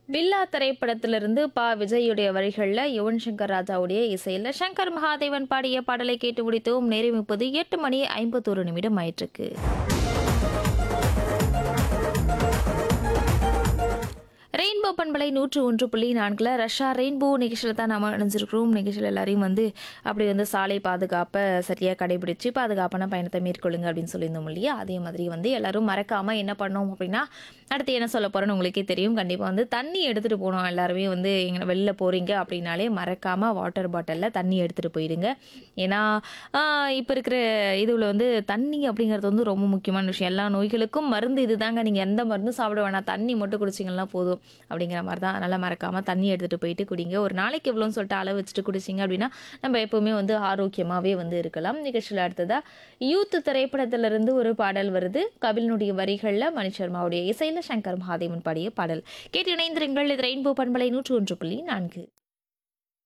பில்லா திரைப்படத்திலிருந்து பா விஜயுடைய வரிகளில் யுவன் சங்கர் ராஜாவுடைய இசையில் சங்கர் மகாதேவன் பாடிய பாடலை கேட்டு முடித்தோம் நேரம் இப்போது எட்டு மணி ஐம்பத்தோரு நிமிடம் ஆயிட்டிருக்கு ரெயின்போ பண்பலை நூற்று ஒன்று புள்ளி நான்கில் ரஷ்யா ரெயின்போ நிகழ்ச்சியில் தான் நம்ம அணிஞ்சிருக்கிறோம் நிகழ்ச்சியில் எல்லாரையும் வந்து அப்படி வந்து சாலை பாதுகாப்பை சரியாக கடைபிடிச்சு பாதுகாப்பான பயணத்தை மேற்கொள்ளுங்க அப்படின்னு சொல்லியிருந்தோம் இல்லையா அதே மாதிரி வந்து எல்லாரும் மறக்காமல் என்ன பண்ணோம் அப்படின்னா அடுத்து என்ன சொல்ல போகிறேன்னு உங்களுக்கே தெரியும் கண்டிப்பாக வந்து தண்ணி எடுத்துகிட்டு போகணும் எல்லாருமே வந்து எங்கே வெளில போகிறீங்க அப்படின்னாலே மறக்காமல் வாட்டர் பாட்டிலில் தண்ணி எடுத்துகிட்டு போயிடுங்க ஏன்னா இப்போ இருக்கிற இதுவில் வந்து தண்ணி அப்படிங்கிறது வந்து ரொம்ப முக்கியமான விஷயம் எல்லா நோய்களுக்கும் மருந்து இதுதாங்க நீங்கள் எந்த மருந்தும் சாப்பிட வேணாம் தண்ணி மட்டும் குடிச்சிங்கன்னா போதும் அப்படிங்கிற மாதிரி தான் அதனால் மறக்காமல் தண்ணி எடுத்துகிட்டு போயிட்டு குடிங்க ஒரு நாளைக்கு எவ்வளோன்னு சொல்லிட்டு அளவு வச்சுட்டு குடிச்சிங்க அப்படின்னா நம்ம எப்போவுமே வந்து ஆரோக்கியமாகவே வந்து இருக்கலாம் நிகழ்ச்சியில் அடுத்ததாக யூத் திரைப்படத்திலிருந்து ஒரு பாடல் வருது கபிலனுடைய வரிகளில் மணிஷர்மாவுடைய இசையில் சங்கர் மகாதேவன் பாடிய பாடல் கேட்டு இணைந்திருங்கள் இது ரெயின்போ பண்பலை நூற்று ஒன்று புள்ளி நான்கு